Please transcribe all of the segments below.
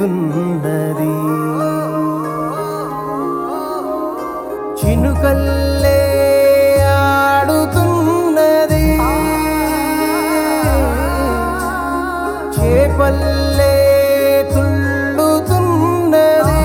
వెలుగుతున్నది చినుకల్లే ఆడుతున్నది చేపల్లే తుళ్ళుతున్నది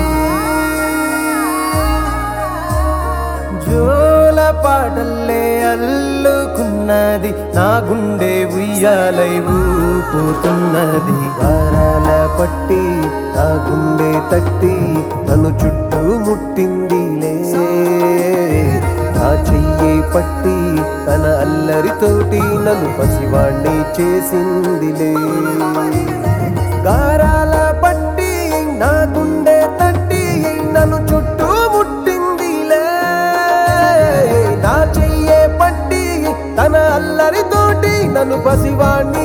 జోల పాటల్లే అల్లుకున్నది నా గుండె ఉయ్యాలై ఊపుతున్నది వారాల పట్టి నా గుండె తట్టి నన్ను చుట్టూ ముట్టిందిలే నా చెయ్యి పట్టి తన అల్లరితోటి నన్ను పసివాణ్ణి చేసిందిలే గారాల పట్టి నా గుండె తట్టి నన్ను చుట్టూ ముట్టిందిలే నా చెయ్యే పట్టి తన అల్లరితోటి నన్ను పసివాణ్ణి